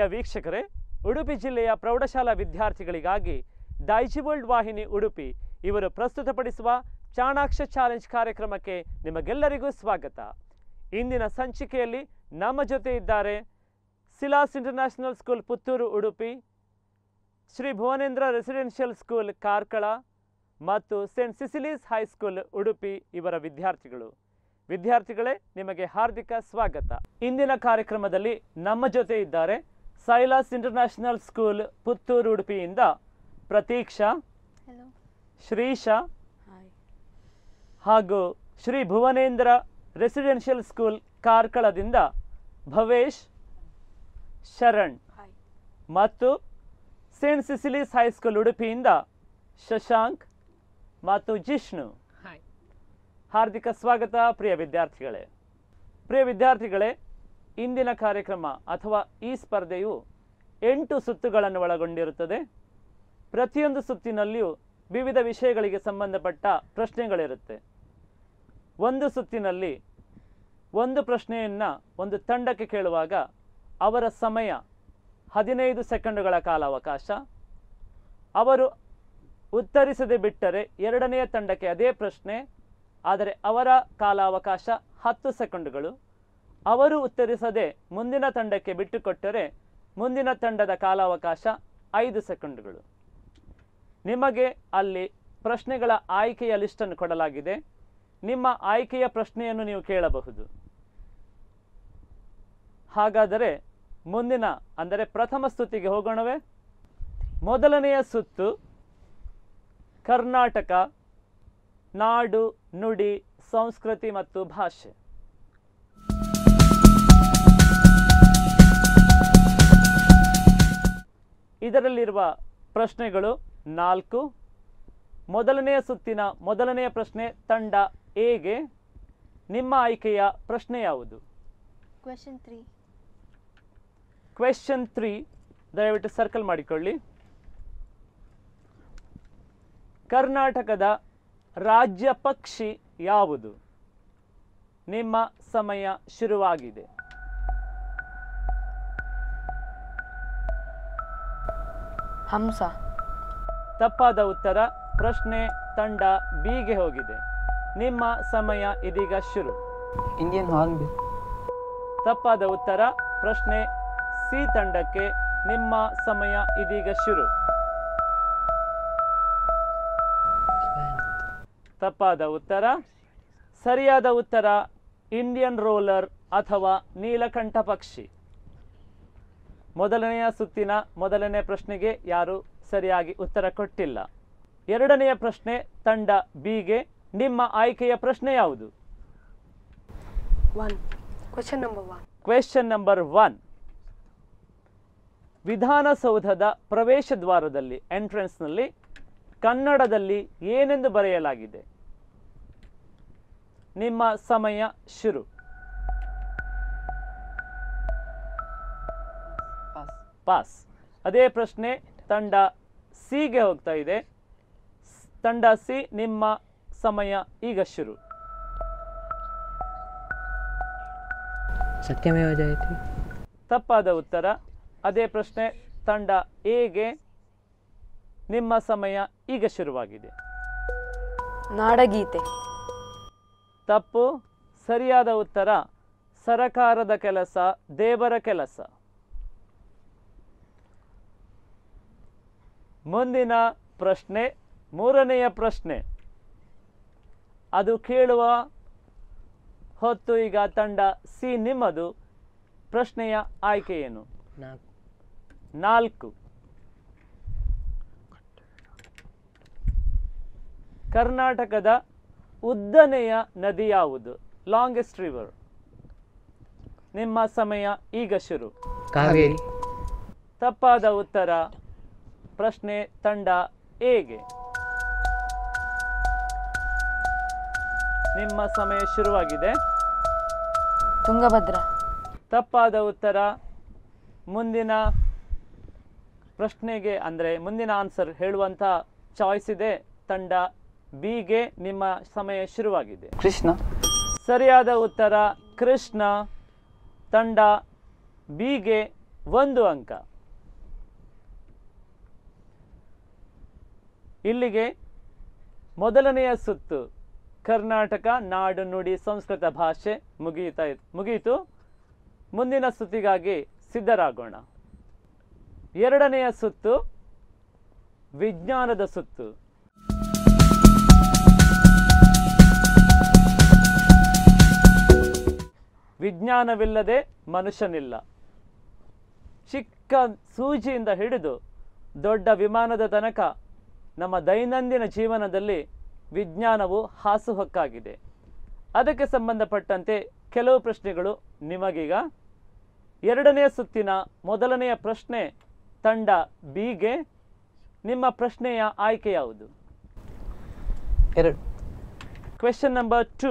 ವೀಕ್ಷಕರೇ ಉಡುಪಿ ಜಿಲ್ಲೆಯ ಪ್ರೌಢಶಾಲಾ ವಿದ್ಯಾರ್ಥಿಗಳಿಗಾಗಿ ಡೈಜಿವರ್ಲ್ಡ್ ವಾಹಿನಿ ಉಡುಪಿ ಇವರು ಪ್ರಸ್ತುತಪಡಿಸುವ ಚಾಣಾಕ್ಷ ಚಾಲೆಂಜ್ ಕಾರ್ಯಕ್ರಮಕ್ಕೆ ನಿಮಗೆಲ್ಲರಿಗೂ ಸ್ವಾಗತ ಇಂದಿನ ಸಂಚಿಕೆಯಲ್ಲಿ ನಮ್ಮ ಜೊತೆ ಇದ್ದಾರೆ Silas international school Puttur Udupi Shri Bhuvanendra residential school Karkala ಮತ್ತು ಸೆಂಟ್ ಸಿಸಿಲೀಸ್ ಹೈಸ್ಕೂಲ್ ಉಡುಪಿ ಇವರ ವಿದ್ಯಾರ್ಥಿಗಳು ವಿದ್ಯಾರ್ಥಿಗಳೇ ನಿಮಗೆ ಹಾರ್ದಿಕ ಸ್ವಾಗತ ಇಂದಿನ ಕಾರ್ಯಕ್ರಮದಲ್ಲಿ ನಮ್ಮ ಜೊತೆ ಇದ್ದಾರೆ ಸೈಲಾಸ್ ಇಂಟರ್ನ್ಯಾಷನಲ್ ಸ್ಕೂಲ್ ಪುತ್ತೂರು ಉಡುಪಿಯಿಂದ ಪ್ರತೀಕ್ಷಾ ಹಲೋ ಶ್ರೀಶಾ ಹಾಯ್ ಹಾಗೂ ಶ್ರೀ ಭುವನೇಂದ್ರ ರೆಸಿಡೆನ್ಷಿಯಲ್ ಸ್ಕೂಲ್ ಕಾರ್ಕಳದಿಂದ ಭವೇಶ್ ಶರಣ್ ಹಾಯ್ ಮತ್ತು ಸೇಂಟ್ ಸಿಸಿಲೀಸ್ ಹೈಸ್ಕೂಲ್ ಉಡುಪಿಯಿಂದ ಶಶಾಂಕ್ ಮತ್ತು ಜಿಷ್ಣು ಹಾಯ್ ಹಾರ್ದಿಕ ಸ್ವಾಗತ ಪ್ರಿಯ ವಿದ್ಯಾರ್ಥಿಗಳೇ ಪ್ರಿಯ ವಿದ್ಯಾರ್ಥಿಗಳೇ ಇಂದಿನ ಕಾರ್ಯಕ್ರಮ ಅಥವಾ ಈ ಸ್ಪರ್ಧೆಯು ಎಂಟು ಸುತ್ತುಗಳನ್ನು ಒಳಗೊಂಡಿರುತ್ತದೆ ಪ್ರತಿಯೊಂದು ಸುತ್ತಿನಲ್ಲಿಯೂ ವಿವಿಧ ವಿಷಯಗಳಿಗೆ ಸಂಬಂಧಪಟ್ಟ ಪ್ರಶ್ನೆಗಳಿರುತ್ತೆ ಒಂದು ಸುತ್ತಿನಲ್ಲಿ ಒಂದು ಪ್ರಶ್ನೆಯನ್ನು ಒಂದು ತಂಡಕ್ಕೆ ಕೇಳುವಾಗ ಅವರ ಸಮಯ ಹದಿನೈದು ಸೆಕೆಂಡುಗಳ ಕಾಲಾವಕಾಶ ಅವರು ಉತ್ತರಿಸದೆ ಬಿಟ್ಟರೆ ಎರಡನೆಯ ತಂಡಕ್ಕೆ ಅದೇ ಪ್ರಶ್ನೆ ಆದರೆ ಅವರ ಕಾಲಾವಕಾಶ ಹತ್ತು ಸೆಕೆಂಡುಗಳು ಅವರು ಉತ್ತರಿಸದೆ ಮುಂದಿನ ತಂಡಕ್ಕೆ ಬಿಟ್ಟುಕೊಟ್ಟರೆ ಮುಂದಿನ ತಂಡದ ಕಾಲಾವಕಾಶ ಐದು ಸೆಕೆಂಡುಗಳು ನಿಮಗೆ ಅಲ್ಲಿ ಪ್ರಶ್ನೆಗಳ ಆಯ್ಕೆಯ ಲಿಸ್ಟನ್ನು ಕೊಡಲಾಗಿದೆ ನಿಮ್ಮ ಆಯ್ಕೆಯ ಪ್ರಶ್ನೆಯನ್ನು ನೀವು ಕೇಳಬಹುದು ಹಾಗಾದರೆ ಮುಂದಿನ ಅಂದರೆ ಪ್ರಥಮ ಸ್ತುತಿಗೆ ಹೋಗೋಣವೇ ಮೊದಲನೆಯ ಸುತ್ತು ಕರ್ನಾಟಕ ನಾಡು ನುಡಿ ಸಂಸ್ಕೃತಿ ಮತ್ತು ಭಾಷೆ ಇದರಲ್ಲಿರುವ ಪ್ರಶ್ನೆಗಳು ನಾಲ್ಕು ಮೊದಲನೆಯ ಸುತ್ತಿನ ಮೊದಲನೆಯ ಪ್ರಶ್ನೆ ತಂಡ ಎಗೆ ನಿಮ್ಮ ಆಯ್ಕೆಯ ಪ್ರಶ್ನೆ ಯಾವುದು ಕ್ವೆಶನ್ ತ್ರೀ ಕ್ವೆಶ್ಚನ್ ತ್ರೀ ದಯವಿಟ್ಟು ಸರ್ಕಲ್ ಮಾಡಿಕೊಳ್ಳಿ ಕರ್ನಾಟಕದ ರಾಜ್ಯ ಪಕ್ಷಿ ಯಾವುದು ನಿಮ್ಮ ಸಮಯ ಶುರುವಾಗಿದೆ ಹಂಸ ತಪ್ಪಾದ ಉತ್ತರ ಪ್ರಶ್ನೆ ತಂಡ ಬಿಗೆ ಹೋಗಿದೆ ನಿಮ್ಮ ಸಮಯ ಇದೀಗ ಶುರು ಇಂಡಿಯನ್ ಹಾರ್ನ್ಬಿಲ್ ತಪ್ಪಾದ ಉತ್ತರ ಪ್ರಶ್ನೆ ಸಿ ತಂಡಕ್ಕೆ ನಿಮ್ಮ ಸಮಯ ಇದೀಗ ಶುರು ತಪ್ಪಾದ ಉತ್ತರ ಸರಿಯಾದ ಉತ್ತರ ಇಂಡಿಯನ್ ರೋಲರ್ ಅಥವಾ ನೀಲಕಂಠ ಪಕ್ಷಿ ಮೊದಲನೆಯ ಸುತ್ತಿನ ಮೊದಲನೇ ಪ್ರಶ್ನೆಗೆ ಯಾರು ಸರಿಯಾಗಿ ಉತ್ತರ ಕೊಟ್ಟಿಲ್ಲ ಎರಡನೆಯ ಪ್ರಶ್ನೆ ತಂಡ ಬಿಗೆ ನಿಮ್ಮ ಆಯ್ಕೆಯ ಪ್ರಶ್ನೆ ಯಾವುದು One. Question number one. Question number one ವಿಧಾನಸೌಧದ ಪ್ರವೇಶ ದ್ವಾರದಲ್ಲಿ ಎಂಟ್ರೆನ್ಸ್ನಲ್ಲಿ ಕನ್ನಡದಲ್ಲಿ ಏನೆಂದು ಬರೆಯಲಾಗಿದೆ ನಿಮ್ಮ ಸಮಯ ಶುರು ಪಾಸ್ ಪಾಸ್ ಅದೇ ಪ್ರಶ್ನೆ ತಂಡ ಸಿಗೆ ಹೋಗ್ತಾ ಇದೆ ಸ್- ತಂಡ ಸಿ ನಿಮ್ಮ ಸಮಯ ಈಗ ಶುರು ಸತ್ಯಮೇವ ಜಯತಿ ತಪ್ಪಾದ ಉತ್ತರ ಅದೇ ಪ್ರಶ್ನೆ ತಂಡ ಎಗೆ ನಿಮ್ಮ ಸಮಯ ಈಗ ಶುರುವಾಗಿದೆ ನಾಡಗೀತೆ ತಪ್ಪು ಸರಿಯಾದ ಉತ್ತರ ಸರಕಾರದ ಕೆಲಸ ದೇವರ ಕೆಲಸ ಮುಂದಿನ ಪ್ರಶ್ನೆ ಮೂರನೆಯ ಪ್ರಶ್ನೆ ಅದು ಕೇಳುವ ಹೊತ್ತು ಈಗ ತಂಡ ಸಿ ನಿಮ್ಮದು ಪ್ರಶ್ನೆಯ ಆಯ್ಕೆ ಏನು ನಾಲ್ಕು ನಾಲ್ಕು ಕರ್ನಾಟಕದ ಉದ್ದನೆಯ ನದಿ ಯಾವುದು ಲಾಂಗೆಸ್ಟ್ ರಿವರ್ ನಿಮ್ಮ ಸಮಯ ಈಗ ಶುರು ಕಾವೇರಿ ತಪ್ಪಾದ ಉತ್ತರ ಪ್ರಶ್ನೆ ತಂಡ ಎಗೆ ನಿಮ್ಮ ಸಮಯ ಶುರುವಾಗಿದೆ ತುಂಗಭದ್ರಾ ತಪ್ಪಾದ ಉತ್ತರ ಮುಂದಿನ ಪ್ರಶ್ನೆಗೆ ಅಂದರೆ ಮುಂದಿನ ಆನ್ಸರ್ ಹೇಳುವಂಥ ಚಾಯ್ಸ್ ಇದೆ ತಂಡ ಬಿಗೆ ನಿಮ್ಮ ಸಮಯ ಶುರುವಾಗಿದೆ ಕೃಷ್ಣ ಸರಿಯಾದ ಉತ್ತರ ಕೃಷ್ಣ ತಂಡ ಬಿಗೆ ಒಂದು ಅಂಕ ಇಲ್ಲಿಗೆ ಮೊದಲನೆಯ ಸುತ್ತು ಕರ್ನಾಟಕ ನಾಡು ನುಡಿ ಸಂಸ್ಕೃತ ಭಾಷೆ ಮುಗಿಯುತ್ತಾ ಇದ್- ಮುಗಿಯಿತು ಮುಂದಿನ ಸುತ್ತಿಗಾಗಿ ಸಿದ್ಧರಾಗೋಣ ಎರಡನೆಯ ಸುತ್ತು ವಿಜ್ಞಾನದ ಸುತ್ತು ವಿಜ್ಞಾನವಿಲ್ಲದೆ ಮನುಷ್ಯನಿಲ್ಲ ಚಿಕ್ಕ ಸೂಜಿಯಿಂದ ಹಿಡಿದು ದೊಡ್ಡ ವಿಮಾನದ ತನಕ ನಮ್ಮ ದೈನಂದಿನ ಜೀವನದಲ್ಲಿ ವಿಜ್ಞಾನವು ಹಾಸುಹೊಕ್ಕಾಗಿದೆ ಅದಕ್ಕೆ ಸಂಬಂಧಪಟ್ಟಂತೆ ಕೆಲವು ಪ್ರಶ್ನೆಗಳು ನಿಮಗೀಗ ಎರಡನೆಯ ಸುತ್ತಿನ ಮೊದಲನೆಯ ಪ್ರಶ್ನೆ ತಂಡ ಬಿಗೆ ನಿಮ್ಮ ಪ್ರಶ್ನೆಯ ಆಯ್ಕೆ ಯಾವುದು ಎರಡು ಕ್ವೆಶನ್ ನಂಬರ್ ಟು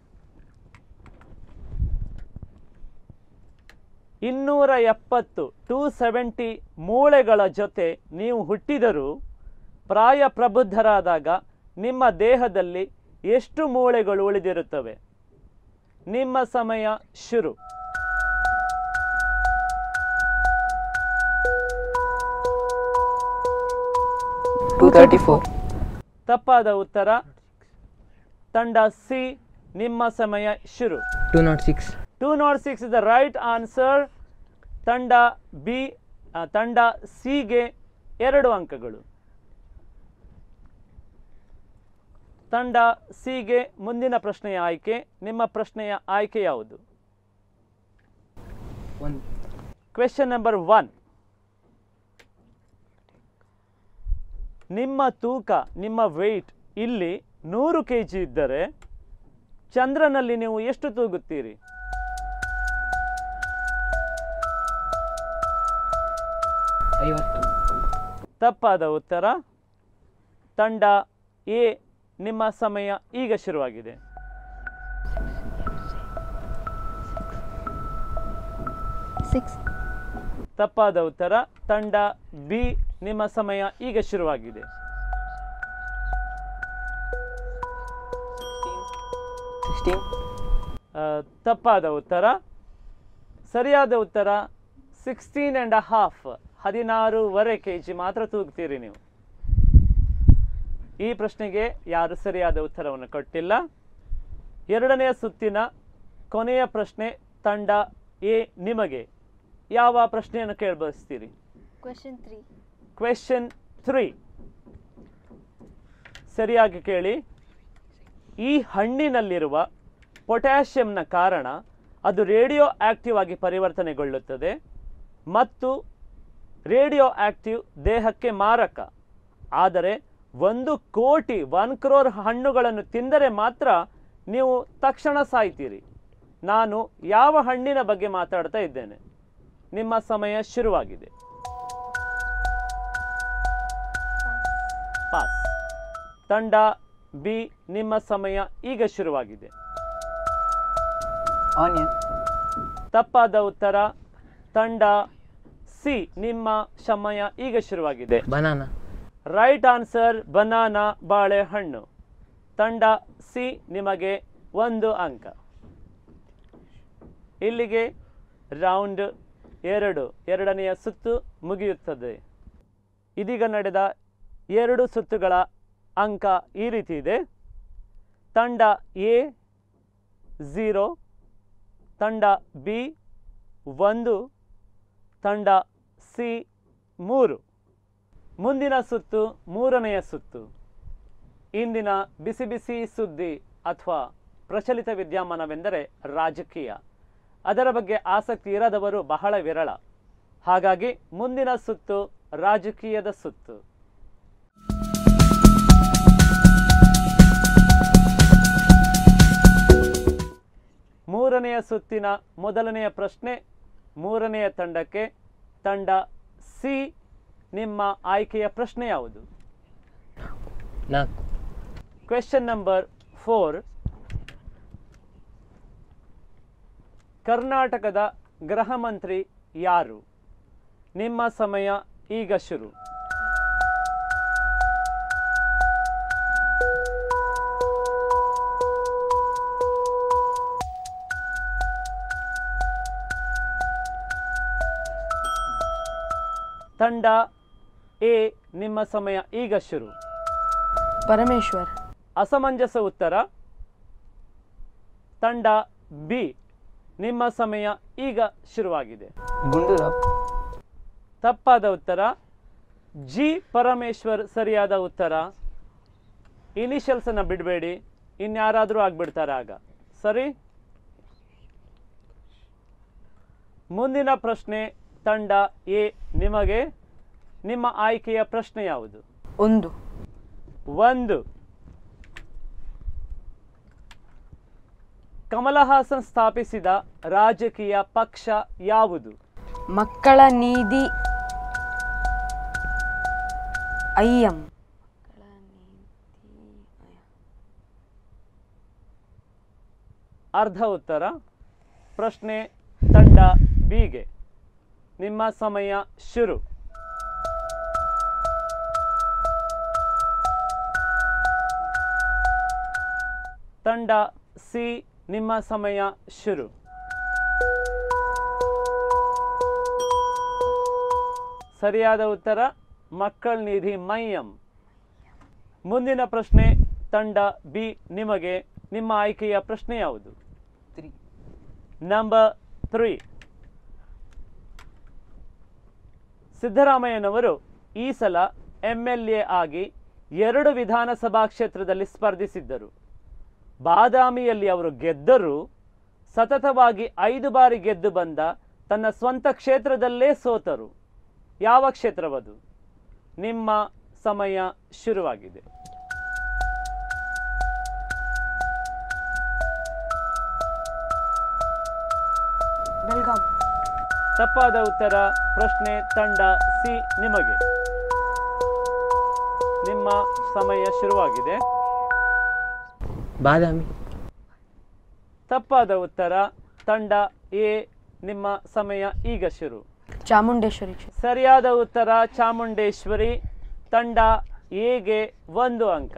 ಇನ್ನೂರ ಎಪ್ಪತ್ತು ಟೂ ಸೆವೆಂಟಿ ಮೂಳೆಗಳ ಜೊತೆ ನೀವು ಹುಟ್ಟಿದರೂ ಪ್ರಾಯ ಪ್ರಬುದ್ಧರಾದಾಗ ನಿಮ್ಮ ದೇಹದಲ್ಲಿ ಎಷ್ಟು ಮೂಳೆಗಳು ಉಳಿದಿರುತ್ತವೆ ನಿಮ್ಮ ಸಮಯ ಶುರು ಟೂ ತರ್ಟಿ ಫೋರ್ ತಪ್ಪಾದ ಉತ್ತರ ತಂಡ ಸಿ ನಿಮ್ಮ ಸಮಯ ಶುರು two nought six two nought six is the right answer ತಂಡ ಬಿ ತಂಡ ಸಿಗೆ ಎರಡು ಅಂಕಗಳು ತಂಡ ಸಿಗೆ ಮುಂದಿನ ಪ್ರಶ್ನೆಯ ಆಯ್ಕೆ ನಿಮ್ಮ ಪ್ರಶ್ನೆಯ ಆಯ್ಕೆ ಯಾವುದು ಒನ್ ಕ್ವೆಶನ್ ನಂಬರ್ ಒನ್ ನಿಮ್ಮ ತೂಕ ನಿಮ್ಮ ವೆಯ್ಟ್ ಇಲ್ಲಿ ನೂರು ಕೆ ಜಿ ಇದ್ದರೆ ಚಂದ್ರನಲ್ಲಿ ನೀವು ಎಷ್ಟು ತೂಗುತ್ತೀರಿ ಐವತ್ತು ತಪ್ಪಾದ ಉತ್ತರ ತಂಡ ಎ ನಿಮ್ಮ ಸಮಯ ಈಗ ಶುರುವಾಗಿದೆ six, ತಪ್ಪಾದ ಉತ್ತರ ತಂಡ ಬಿ ನಿಮ್ಮ ಸಮಯ ಈಗ ಶುರುವಾಗಿದೆ ಸಿಕ್ಸ್ಟೀನ್ ಆ, ತಪ್ಪಾದ ಉತ್ತರ ಸರಿಯಾದ ಉತ್ತರ ಸಿಕ್ಸ್ಟೀನ್ ಆ್ಯಂಡ್ ಹಾಫ್ ಹದಿನಾರೂವರೆ ಕೆ ಜಿ ಮಾತ್ರ ತೂಗ್ತೀರಿ ನೀವು ಈ ಪ್ರಶ್ನೆಗೆ ಯಾರು ಸರಿಯಾದ ಉತ್ತರವನ್ನು ಕೊಟ್ಟಿಲ್ಲ ಎರಡನೆಯ ಸುತ್ತಿನ ಕೊನೆಯ ಪ್ರಶ್ನೆ ತಂಡ ಎ ನಿಮಗೆ ಯಾವ ಪ್ರಶ್ನೆಯನ್ನು ಕೇಳಬಯಸ್ತೀರಿ question three, ಕ್ವೆಶನ್ ತ್ರೀ ಸರಿಯಾಗಿ ಕೇಳಿ ಈ ಹಣ್ಣಿನಲ್ಲಿರುವ ಪೊಟ್ಯಾಷಿಯಂನ ಕಾರಣ ಅದು ರೇಡಿಯೋ ಆಕ್ಟಿವ್ ಆಗಿ ಪರಿವರ್ತನೆಗೊಳ್ಳುತ್ತದೆ ಮತ್ತು ರೇಡಿಯೋ ಆಕ್ಟಿವ್ ದೇಹಕ್ಕೆ ಮಾರಕ ಆದರೆ ಒಂದು ಕೋಟಿ ಒನ್ ಕ್ರೋರ್ ಹಣ್ಣುಗಳನ್ನು ತಿಂದರೆ ಮಾತ್ರ ನೀವು ತಕ್ಷಣ ಸಾಯ್ತೀರಿ ನಾನು ಯಾವ ಹಣ್ಣಿನ ಬಗ್ಗೆ ಮಾತಾಡ್ತಾ ಇದ್ದೇನೆ ನಿಮ್ಮ ಸಮಯ ಶುರುವಾಗಿದೆ ಪಾಸ್ ತಂಡ ಬಿ ನಿಮ್ಮ ಸಮಯ ಈಗ ಶುರುವಾಗಿದೆ ಆನಿಯನ್ ತಪ್ಪಾದ ಉತ್ತರ ತಂಡ ಸಿ ನಿಮ್ಮ ಸಮಯ ಈಗ ಶುರುವಾಗಿದೆ ಬನಾನಾ ರೈಟ್ ಆನ್ಸರ್ ಬನಾನಾ ಬಾಳೆಹಣ್ಣು ತಂಡ ಸಿ ನಿಮಗೆ ಒಂದು ಅಂಕ ಇಲ್ಲಿಗೆ ರೌಂಡ್ ಎರಡು ಎರಡನೆಯ ಸುತ್ತು ಮುಗಿಯುತ್ತದೆ ಇದೀಗ ನಡೆದ ಎರಡು ಸುತ್ತುಗಳ ಅಂಕ ಈ ರೀತಿ ಇದೆ ತಂಡ ಎ ಝೀರೋ ತಂಡ ಬಿ ಒಂದು ತಂಡ ಸಿ ಮೂರು ಮುಂದಿನ ಸುತ್ತು ಮೂರನೆಯ ಸುತ್ತು ಇಂದಿನ ಬಿಸಿ ಬಿಸಿ ಸುದ್ದಿ ಅಥವಾ ಪ್ರಚಲಿತ ವಿದ್ಯಮಾನವೆಂದರೆ ರಾಜಕೀಯ ಅದರ ಬಗ್ಗೆ ಆಸಕ್ತಿ ಇರದವರು ಬಹಳ ವಿರಳ ಹಾಗಾಗಿ ಮುಂದಿನ ಸುತ್ತು ರಾಜಕೀಯದ ಸುತ್ತು ಮೂರನೆಯ ಸುತ್ತಿನ ಮೊದಲನೆಯ ಪ್ರಶ್ನೆ ಮೂರನೆಯ ತಂಡಕ್ಕೆ ತಂಡ ಸಿ ನಿಮ್ಮ ಆಯ್ಕೆಯ ಪ್ರಶ್ನೆ ಯಾವುದು ನಾಲ್ಕು ಕ್ವೆಶನ್ ನಂಬರ್ ಫೋರ್ ಕರ್ನಾಟಕದ ಗೃಹ ಮಂತ್ರಿ ಯಾರು ನಿಮ್ಮ ಸಮಯ ಈಗ ಶುರು ತಂಡ ಎ ನಿಮ್ಮ ಸಮಯ ಈಗ ಶುರು ಪರಮೇಶ್ವರ್ ಅಸಮಂಜಸ ಉತ್ತರ ತಂಡ ಬಿ ನಿಮ್ಮ ಸಮಯ ಈಗ ಶುರುವಾಗಿದೆ ಗುಂಡೂರಾವ್ ತಪ್ಪಾದ ಉತ್ತರ ಜಿ ಪರಮೇಶ್ವರ್ ಸರಿಯಾದ ಉತ್ತರ ಇನಿಷಿಯಲ್ಸನ್ನು ಬಿಡಬೇಡಿ ಇನ್ಯಾರಾದರೂ ಆಗ್ಬಿಡ್ತಾರೆ ಆಗ ಸರಿ ಮುಂದಿನ ಪ್ರಶ್ನೆ ತಂಡ ಎ ನಿಮಗೆ ನಿಮ್ಮ ಆಯ್ಕೆಯ ಪ್ರಶ್ನೆ ಯಾವುದು ಒಂದು ಒಂದು ಕಮಲಹಾಸನ್ ಸ್ಥಾಪಿಸಿದ ರಾಜಕೀಯ ಪಕ್ಷ ಯಾವುದು ಮಕ್ಕಳ ನೀತಿ ಐಎಂ ಅರ್ಧ ಉತ್ತರ ಪ್ರಶ್ನೆ ತಂಡ ಬಿಗೆ ನಿಮ್ಮ ಸಮಯ ಶುರು ತಂಡ ಸಿ ನಿಮ್ಮ ಸಮಯ ಶುರು ಸರಿಯಾದ ಉತ್ತರ ಮಕ್ಕಳ ನಿಧಿ ಮೈಯಂ ಮುಂದಿನ ಪ್ರಶ್ನೆ ತಂಡ ಬಿ ನಿಮಗೆ ನಿಮ್ಮ ಆಯ್ಕೆಯ ಪ್ರಶ್ನೆ ಯಾವುದು ತ್ರೀ ನಂಬರ್ ತ್ರೀ ಸಿದ್ದರಾಮಯ್ಯನವರು ಈ ಸಲ ಎಮ್ ಎಲ್ ಎ ಆಗಿ ಎರಡು ವಿಧಾನಸಭಾ ಕ್ಷೇತ್ರದಲ್ಲಿ ಸ್ಪರ್ಧಿಸಿದ್ದರು ಬಾದಾಮಿಯಲ್ಲಿ ಅವರು ಗೆದ್ದರೂ ಸತತವಾಗಿ ಐದು ಬಾರಿ ಗೆದ್ದು ಬಂದ ತನ್ನ ಸ್ವಂತ ಕ್ಷೇತ್ರದಲ್ಲೇ ಸೋತರು ಯಾವ ಕ್ಷೇತ್ರವದು ನಿಮ್ಮ ಸಮಯ ಶುರುವಾಗಿದೆ ಬೆಲ್ಗಾಂ ತಪ್ಪಾದ ಉತ್ತರ ಪ್ರಶ್ನೆ ತಂಡ ಸಿ ನಿಮಗೆ ನಿಮ್ಮ ಸಮಯ ಶುರುವಾಗಿದೆ ಬಾದಾಮಿ ತಪ್ಪಾದ ಉತ್ತರ ತಂಡ ಎ ನಿಮ್ಮ ಸಮಯ ಈಗ ಶುರು ಚಾಮುಂಡೇಶ್ವರಿ ಕ್ಷೇತ್ರ ಸರಿಯಾದ ಉತ್ತರ ಚಾಮುಂಡೇಶ್ವರಿ ತಂಡ ಎಗೆ ಒಂದು ಅಂಕ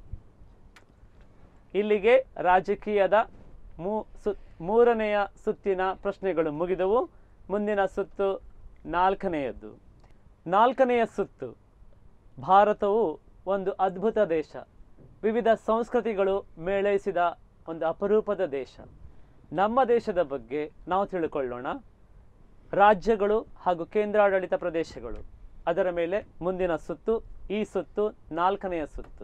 ಇಲ್ಲಿಗೆ ರಾಜಕೀಯದ ಮೂ ಸು ಮೂರನೆಯ ಸುತ್ತಿನ ಪ್ರಶ್ನೆಗಳು ಮುಗಿದವು ಮುಂದಿನ ಸುತ್ತು ನಾಲ್ಕನೆಯದ್ದು ನಾಲ್ಕನೆಯ ಸುತ್ತು ಭಾರತವು ಒಂದು ಅದ್ಭುತ ದೇಶ ವಿವಿಧ ಸಂಸ್ಕೃತಿಗಳು ಮೇಳೈಸಿದ ಒಂದು ಅಪರೂಪದ ದೇಶ ನಮ್ಮ ದೇಶದ ಬಗ್ಗೆ ನಾವು ತಿಳ್ಕೊಳ್ಳೋಣ ರಾಜ್ಯಗಳು ಹಾಗೂ ಕೇಂದ್ರಾಡಳಿತ ಪ್ರದೇಶಗಳು ಅದರ ಮೇಲೆ ಮುಂದಿನ ಸುತ್ತು ಈ ಸುತ್ತು ನಾಲ್ಕನೆಯ ಸುತ್ತು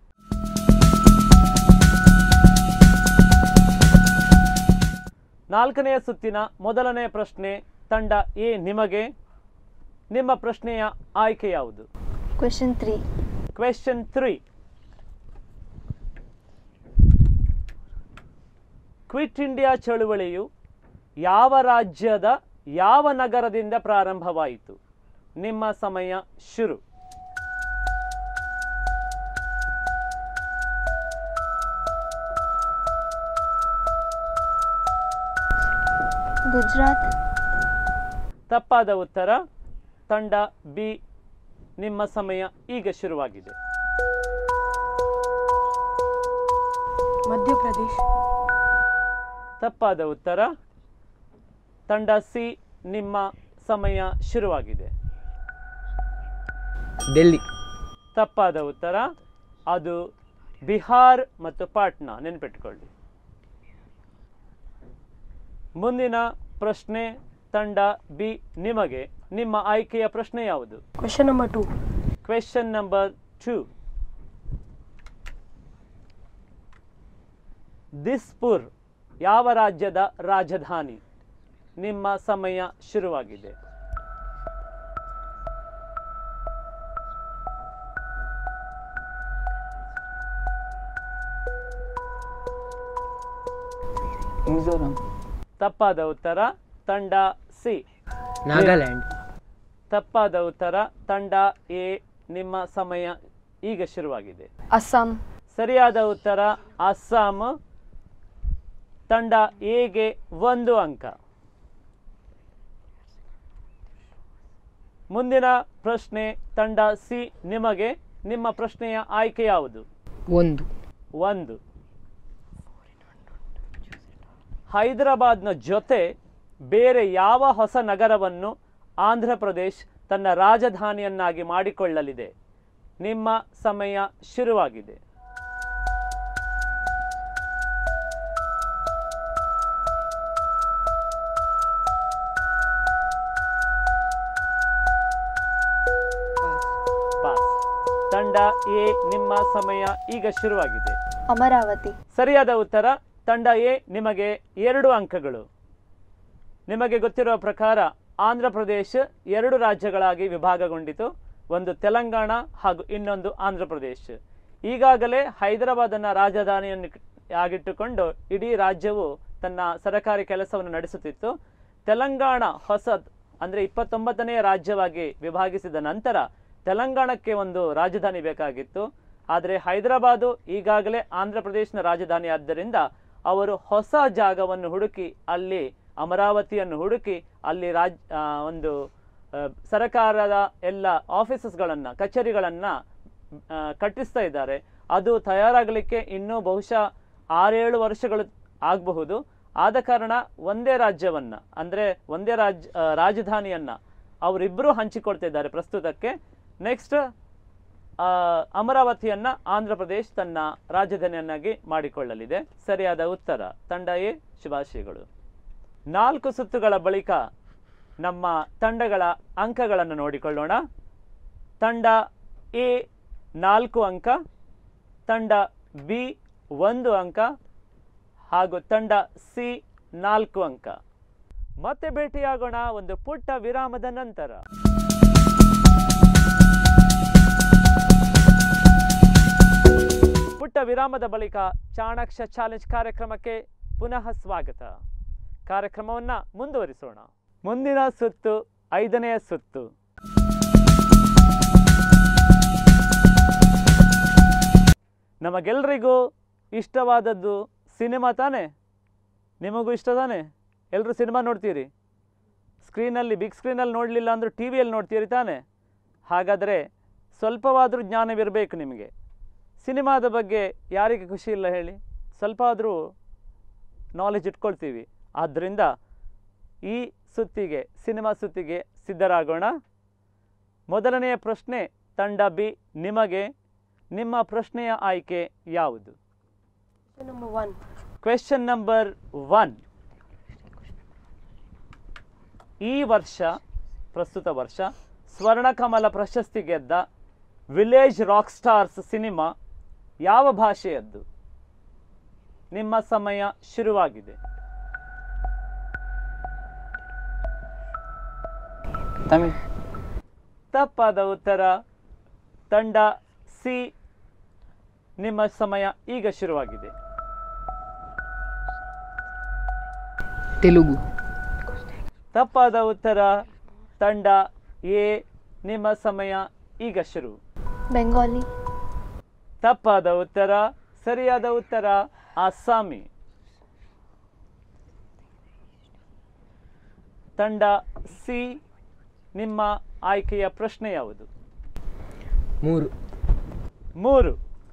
ನಾಲ್ಕನೆಯ ಸುತ್ತಿನ ಮೊದಲನೆಯ ಪ್ರಶ್ನೆ ತಂಡ ಎ ನಿಮಗೆ ನಿಮ್ಮ ಪ್ರಶ್ನೆಯ ಆಯ್ಕೆ ಯಾವುದು Question 3. Question three quit India ಚಳುವಳಿಯು ಯಾವ ರಾಜ್ಯದ ಯಾವ ನಗರದಿಂದ ಪ್ರಾರಂಭವಾಯಿತು ನಿಮ್ಮ ಸಮಯ ಶುರು Gujarat. ತಪ್ಪಾದ ಉತ್ತರ ತಂಡ ಬಿ ನಿಮ್ಮ ಸಮಯ ಈಗ ಶುರುವಾಗಿದೆ ಮಧ್ಯಪ್ರದೇಶ್ ತಪ್ಪಾದ ಉತ್ತರ ತಂಡ ಸಿ ನಿಮ್ಮ ಸಮಯ ಶುರುವಾಗಿದೆ ಡೆಲ್ಲಿ ತಪ್ಪಾದ ಉತ್ತರ ಅದು ಬಿಹಾರ್ ಮತ್ತು ಪಾಟ್ನಾ ನೆನ್ಪಿಟ್ಕೊಳ್ಳಿ ಮುಂದಿನ ಪ್ರಶ್ನೆ ತಂಡ ಬಿ ನಿಮಗೆ ನಿಮ್ಮ ಆಯ್ಕೆಯ ಪ್ರಶ್ನೆ ಯಾವುದು question number two question number two Dispur ಯಾವ ರಾಜ್ಯದ ರಾಜಧಾನಿ ನಿಮ್ಮ ಸಮಯ ಶುರುವಾಗಿದೆ ಮಿಜೋರಾಂ ತಪ್ಪಾದ ಉತ್ತರ ತಂಡ ಸಿ ನಾಗಾಲ್ಯಾಂಡ್ ತಪ್ಪಾದ ಉತ್ತರ ತಂಡ ಎ ನಿಮ್ಮ ಸಮಯ ಈಗ ಶುರುವಾಗಿದೆ ಅಸ್ಸಾಂ ಸರಿಯಾದ ಉತ್ತರ ಅಸ್ಸಾಂ ತಂಡ ಎಗೆ ಒಂದು ಅಂಕ ಮುಂದಿನ ಪ್ರಶ್ನೆ ತಂಡ ಸಿ ನಿಮಗೆ ನಿಮ್ಮ ಪ್ರಶ್ನೆಯ ಆಯ್ಕೆ ಯಾವುದು ಒಂದು ಒಂದು ಹೈದರಾಬಾದ್ನ ಜೊತೆ ಬೇರೆ ಯಾವ ಹೊಸ ನಗರವನ್ನು ಆಂಧ್ರ ಪ್ರದೇಶ್ ತನ್ನ ರಾಜಧಾನಿಯನ್ನಾಗಿ ಮಾಡಿಕೊಳ್ಳಲಿದೆ ನಿಮ್ಮ ಸಮಯ ಶುರುವಾಗಿದೆ ಪಾಸ್ ತಂಡ ಎ ನಿಮ್ಮ ಸಮಯ ಈಗ ಶುರುವಾಗಿದೆ ಅಮರಾವತಿ ಸರಿಯಾದ ಉತ್ತರ ತಂಡ ಎ ನಿಮಗೆ ಎರಡು ಅಂಕಗಳು ನಿಮಗೆ ಗೊತ್ತಿರುವ ಪ್ರಕಾರ ಆಂಧ್ರ ಪ್ರದೇಶ ಎರಡು ರಾಜ್ಯಗಳಾಗಿ ವಿಭಾಗಗೊಂಡಿತು ಒಂದು ತೆಲಂಗಾಣ ಹಾಗೂ ಇನ್ನೊಂದು ಆಂಧ್ರ ಪ್ರದೇಶ ಈಗಾಗಲೇ ಹೈದರಾಬಾದನ್ನು ರಾಜಧಾನಿಯನ್ನು ಆಗಿಟ್ಟುಕೊಂಡು ಇಡೀ ರಾಜ್ಯವು ತನ್ನ ಸರಕಾರಿ ಕೆಲಸವನ್ನು ನಡೆಸುತ್ತಿತ್ತು ತೆಲಂಗಾಣ ಹೊಸ ಅಂದರೆ ಇಪ್ಪತ್ತೊಂಬತ್ತನೆಯ ರಾಜ್ಯವಾಗಿ ವಿಭಾಗಿಸಿದ ನಂತರ ತೆಲಂಗಾಣಕ್ಕೆ ಒಂದು ರಾಜಧಾನಿ ಬೇಕಾಗಿತ್ತು ಆದರೆ ಹೈದರಾಬಾದು ಈಗಾಗಲೇ ಆಂಧ್ರ ಪ್ರದೇಶನ ರಾಜಧಾನಿ ಆದ್ದರಿಂದ ಅವರು ಹೊಸ ಜಾಗವನ್ನು ಹುಡುಕಿ ಅಲ್ಲಿ ಅಮರಾವತಿಯನ್ನು ಹುಡುಕಿ ಅಲ್ಲಿ ರಾಜ್ ಆ, ಒಂದು ಆ, ಸರಕಾರದ ಎಲ್ಲ ಆಫೀಸಸ್ಗಳನ್ನು ಕಚೇರಿಗಳನ್ನು ಕಟ್ಟಿಸ್ತಾ ಇದ್ದಾರೆ ಅದು ತಯಾರಾಗಲಿಕ್ಕೆ ಇನ್ನೂ ಬಹುಶಃ ಆರೇಳು ವರ್ಷಗಳು ಆಗಬಹುದು ಆದ ಕಾರಣ ಒಂದೇ ರಾಜ್ಯವನ್ನು ಅಂದರೆ ಒಂದೇ ರಾಜ್ ಆ, ರಾಜಧಾನಿಯನ್ನು ಅವರಿಬ್ಬರು ಹಂಚಿಕೊಳ್ತಿದ್ದಾರೆ ಪ್ರಸ್ತುತಕ್ಕೆ ನೆಕ್ಸ್ಟ್ ಅಮರಾವತಿಯನ್ನು ಆಂಧ್ರ ಪ್ರದೇಶ್ ತನ್ನ ರಾಜಧಾನಿಯನ್ನಾಗಿ ಮಾಡಿಕೊಳ್ಳಲಿದೆ ಸರಿಯಾದ ಉತ್ತರ ತಂಡ ಎ ಶುಭಾಶಯಗಳು ನಾಲ್ಕು ಸುತ್ತುಗಳ ಬಳಿಕ ನಮ್ಮ ತಂಡಗಳ ಅಂಕಗಳನ್ನು ನೋಡಿಕೊಳ್ಳೋಣ ತಂಡ ಎ ನಾಲ್ಕು ಅಂಕ ತಂಡ ಬಿ ಒಂದು ಅಂಕ ಹಾಗೂ ತಂಡ ಸಿ ನಾಲ್ಕು ಅಂಕ ಮತ್ತೆ ಭೇಟಿಯಾಗೋಣ ಒಂದು ಪುಟ್ಟ ವಿರಾಮದ ನಂತರ ಪುಟ್ಟ ವಿರಾಮದ ಬಳಿಕ ಚಾಣಾಕ್ಷ ಚಾಲೆಂಜ್ ಕಾರ್ಯಕ್ರಮಕ್ಕೆ ಪುನಃ ಸ್ವಾಗತ ಕಾರ್ಯಕ್ರಮವನ್ನ ಮುಂದುವರಿಸೋಣ ಮುಂದಿನ ಸುತ್ತು ಐದನೆಯ ಸುತ್ತು ನಮಗೆಲ್ರಿಗೂ ಇಷ್ಟವಾದದ್ದು ಸಿನಿಮಾ ತಾನೇ ನಿಮಗೂ ಇಷ್ಟ ತಾನೇ ಎಲ್ಲರೂ ಸಿನಿಮಾ ನೋಡ್ತೀರಿ ಸ್ಕ್ರೀನಲ್ಲಿ ಬಿಗ್ ಸ್ಕ್ರೀನಲ್ಲಿ ನೋಡಲಿಲ್ಲ ಅಂದರೂ ಟಿ ವಿಯಲ್ಲಿ ನೋಡ್ತೀರಿ ತಾನೇ ಹಾಗಾದರೆ ಸ್ವಲ್ಪವಾದರೂ ಜ್ಞಾನವಿರಬೇಕು ನಿಮಗೆ ಸಿನಿಮಾದ ಬಗ್ಗೆ ಯಾರಿಗೆ ಖುಷಿ ಇಲ್ಲ ಹೇಳಿ ಸ್ವಲ್ಪ ಆದರೂ ನಾಲೆಜ್ ಇಟ್ಕೊಳ್ತೀವಿ ಆದ್ದರಿಂದ ಈ ಸುತ್ತಿಗೆ ಸಿನಿಮಾ ಸುತ್ತಿಗೆ ಸಿದ್ಧರಾಗೋಣ ಮೊದಲನೆಯ ಪ್ರಶ್ನೆ ತಂಡ ಬಿ ನಿಮಗೆ ನಿಮ್ಮ ಪ್ರಶ್ನೆಯ ಆಯ್ಕೆ ಯಾವುದು Number one. Question number one ಈ ವರ್ಷ ಪ್ರಸ್ತುತ ವರ್ಷ ಸ್ವರ್ಣಕಮಲ ಪ್ರಶಸ್ತಿ ಗೆದ್ದ ವಿಲೇಜ್ ರಾಕ್ ಸ್ಟಾರ್ಸ್ ಸಿನಿಮಾ ಯಾವ ಭಾಷೆಯದ್ದು ನಿಮ್ಮ ಸಮಯ ಶುರುವಾಗಿದೆ ತಮಿಳ್ ತಪ್ಪಾದ ಉತ್ತರ ತಂಡ ಸಿ ನಿಮ್ಮ ಸಮಯ ಈಗ ಶುರುವಾಗಿದೆ ತೆಲುಗು ತಪ್ಪಾದ ಉತ್ತರ ತಂಡ ಎ ನಿಮ್ಮ ಸಮಯ ಈಗ ಶುರು ಬೆಂಗಾಲಿ ತಪ್ಪಾದ ಉತ್ತರ ಸರಿಯಾದ ಉತ್ತರ ಅಸ್ಸಾಮಿ ತಂಡ ಸಿ ನಿಮ್ಮ ಆಯ್ಕೆಯ ಪ್ರಶ್ನೆ ಯಾವುದು ಮೂರು ಮೂರು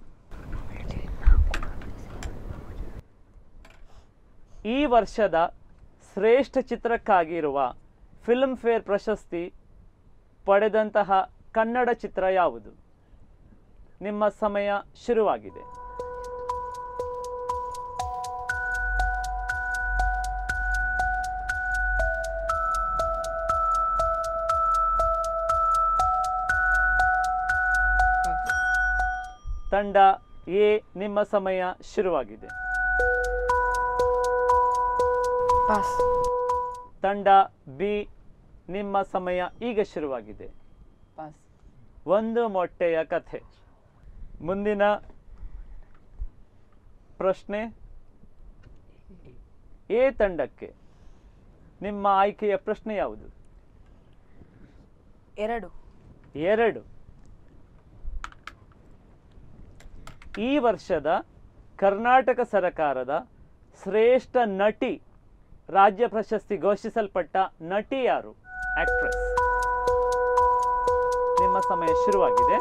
ಈ ವರ್ಷದ ಶ್ರೇಷ್ಠ ಚಿತ್ರಕ್ಕಾಗಿರುವ ಫಿಲ್ಮ್ ಫೇರ್ ಪ್ರಶಸ್ತಿ ಪಡೆದಂತಹ ಕನ್ನಡ ಚಿತ್ರ ಯಾವುದು ನಿಮ್ಮ ಸಮಯ ಶುರುವಾಗಿದೆ ತಂಡ ಎ ನಿಮ್ಮ ಸಮಯ ಶುರುವಾಗಿದೆ Pass. ತಂಡ ಬಿ ನಿಮ್ಮ ಸಮಯ ಈಗ ಶುರುವಾಗಿದೆ ಪಾಸ್ ಒಂದು ಮೊಟ್ಟೆಯ ಕಥೆ ಮುಂದಿನ ಪ್ರಶ್ನೆ ಎ ತಂಡಕ್ಕೆ ನಿಮ್ಮ ಆಯ್ಕೆಯ ಪ್ರಶ್ನೆ ಯಾವುದು ಎರಡು ಎರಡು ಈ ವರ್ಷದ ಕರ್ನಾಟಕ ಸರಕಾರದ ಶ್ರೇಷ್ಠ ನಟಿ ರಾಜ್ಯ ಪ್ರಶಸ್ತಿ ಘೋಷಿಸಲ್ಪಟ್ಟ ನಟಿ ಯಾರು ಆಕ್ಟ್ರೆಸ್ ನಿಮ್ಮ ಸಮಯ ಶುರುವಾಗಿದೆ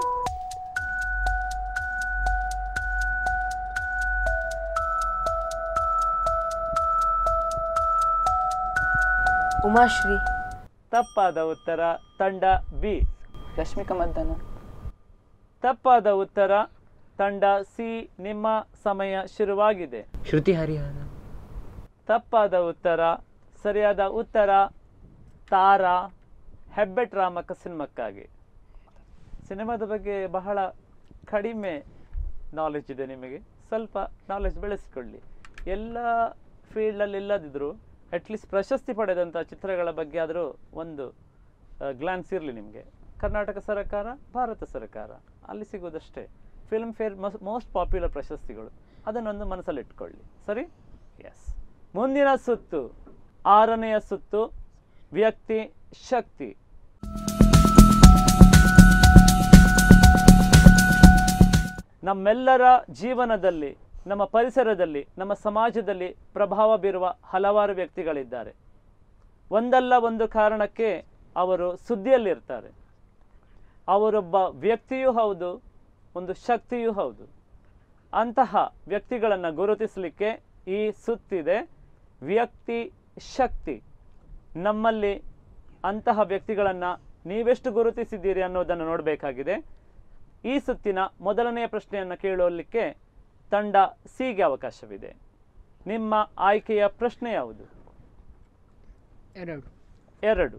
ಉಮಾಶ್ರೀ ತಪ್ಪಾದ ಉತ್ತರ ತಂಡ ಬಿ ರಶ್ಮಿಕಾ ಮದ್ದನ ತಪ್ಪಾದ ಉತ್ತರ ತಂಡ ಸಿ ನಿಮ್ಮ ಸಮಯ ಶುರುವಾಗಿದೆ ಶ್ರುತಿ ಹರಿಹರ ತಪ್ಪಾದ ಉತ್ತರ ಸರಿಯಾದ ಉತ್ತರ ತಾರಾ ಹೆಬ್ಬೆಟ್ ರಾಮಕ್ಕ ಸಿನಿಮಕ್ಕಾಗಿ ಸಿನಿಮಾದ ಬಗ್ಗೆ ಬಹಳ ಕಡಿಮೆ ನಾಲೆಜ್ ಇದೆ ನಿಮಗೆ ಸ್ವಲ್ಪ ನಾಲೆಜ್ ಬೆಳೆಸಿಕೊಳ್ಳಿ ಎಲ್ಲ ಫೀಲ್ಡಲ್ಲಿ ಇಲ್ಲದಿದ್ದರೂ ಅಟ್ಲೀಸ್ಟ್ ಪ್ರಶಸ್ತಿ ಪಡೆದಂಥ ಚಿತ್ರಗಳ ಬಗ್ಗೆ ಆದರೂ ಒಂದು ಗ್ಲಾನ್ಸ್ ಇರಲಿ ನಿಮಗೆ ಕರ್ನಾಟಕ ಸರ್ಕಾರ ಭಾರತ ಸರ್ಕಾರ ಅಲ್ಲಿ ಸಿಗೋದಷ್ಟೇ ಫಿಲ್ಮ್ ಫೇರ್ ಮೋಸ್ಟ್ ಪಾಪ್ಯುಲರ್ ಪ್ರಶಸ್ತಿಗಳು ಅದನ್ನೊಂದು ಮನಸ್ಸಲ್ಲಿಟ್ಕೊಳ್ಳಿ ಸರಿ ಎಸ್ ಮುಂದಿನ ಸುತ್ತು ಆರನೆಯ ಸುತ್ತು ವ್ಯಕ್ತಿ ಶಕ್ತಿ ನಮ್ಮೆಲ್ಲರ ಜೀವನದಲ್ಲಿ ನಮ್ಮ ಪರಿಸರದಲ್ಲಿ ನಮ್ಮ ಸಮಾಜದಲ್ಲಿ ಪ್ರಭಾವ ಬೀರುವ ಹಲವಾರು ವ್ಯಕ್ತಿಗಳಿದ್ದಾರೆ ಒಂದಲ್ಲ ಒಂದು ಕಾರಣಕ್ಕೆ ಅವರು ಸುದ್ದಿಯಲ್ಲಿರ್ತಾರೆ ಅವರೊಬ್ಬ ವ್ಯಕ್ತಿಯೂ ಹೌದು ಒಂದು ಶಕ್ತಿಯೂ ಹೌದು ಅಂತಹ ವ್ಯಕ್ತಿಗಳನ್ನು ಗುರುತಿಸಲಿಕ್ಕೆ ಈ ಸುತ್ತಿದೆ ವ್ಯಕ್ತಿ ಶಕ್ತಿ ನಮ್ಮಲ್ಲಿ ಅಂತಹ ವ್ಯಕ್ತಿಗಳನ್ನು ನೀವೆಷ್ಟು ಗುರುತಿಸಿದ್ದೀರಿ ಅನ್ನೋದನ್ನು ನೋಡಬೇಕಾಗಿದೆ ಈ ಸುತ್ತಿನ ಮೊದಲನೆಯ ಪ್ರಶ್ನೆಯನ್ನು ಕೇಳಲಿಕ್ಕೆ ತಂಡ ಸಿಗೆ ಅವಕಾಶವಿದೆ ನಿಮ್ಮ ಆಯ್ಕೆಯ ಪ್ರಶ್ನೆ ಯಾವುದು ಎರಡು ಎರಡು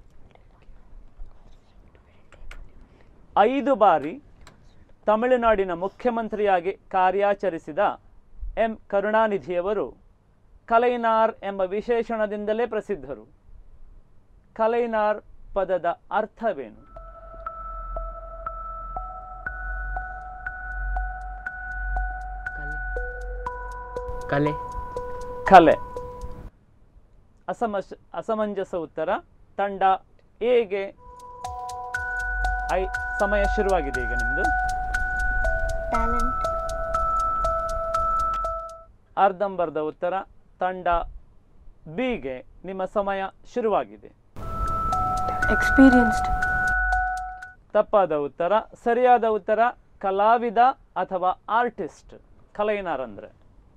ಐದು ಬಾರಿ ತಮಿಳುನಾಡಿನ ಮುಖ್ಯಮಂತ್ರಿಯಾಗಿ ಕಾರ್ಯಾಚರಿಸಿದ ಎಂ ಕರುಣಾನಿಧಿಯವರು ಕಲೈನಾರ್ ಎಂಬ ವಿಶೇಷಣದಿಂದಲೇ ಪ್ರಸಿದ್ಧರು ಕಲೈನಾರ್ ಪದದ ಅರ್ಥವೇನು ಕಲೆ ಕಲೆ ಅಸಮಸ್ ಅಸಮಂಜಸ ಉತ್ತರ ತಂಡ ಎಗೆ ಐ ಸಮಯ ಶುರುವಾಗಿದೆ ಈಗ ನಿಮ್ಮದು ಟ್ಯಾಲೆಂಟ್ ಅರ್ಧಂಬರ್ಧ ಉತ್ತರ ತಂಡ ಬಿಗೆ ನಿಮ್ಮ ಸಮಯ ಶುರುವಾಗಿದೆ Experienced. ತಪ್ಪಾದ ಉತ್ತರ ಸರಿಯಾದ ಉತ್ತರ ಕಲಾವಿದ ಅಥವಾ ಆರ್ಟಿಸ್ಟ್ ಕಲೈನಾರ್ ಅಂದ್ರೆ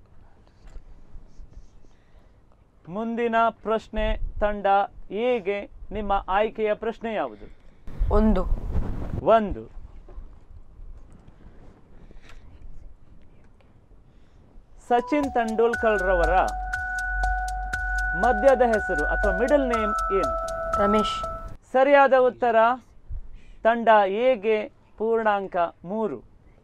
ಮುಂದಿನ ಪ್ರಶ್ನೆ ತಂಡ ಎಗೆ ನಿಮ್ಮ ಆಯ್ಕೆಯ ಪ್ರಶ್ನೆ ಯಾವುದು ಒಂದು ಒಂದು ಸಚಿನ್ ತೆಂಡೂಲ್ಕರ್ ರವರ ಮದ್ಯದ ಹೆಸರು ಅಥವಾ ಮಿಡಲ್ ನೇಮ್ ಏನು ರಮೇಶ್ ಸರಿಯಾದ ಉತ್ತರ ತಂಡ ಎಗೆ ಪೂರ್ಣಾಂಕ ಮೂರು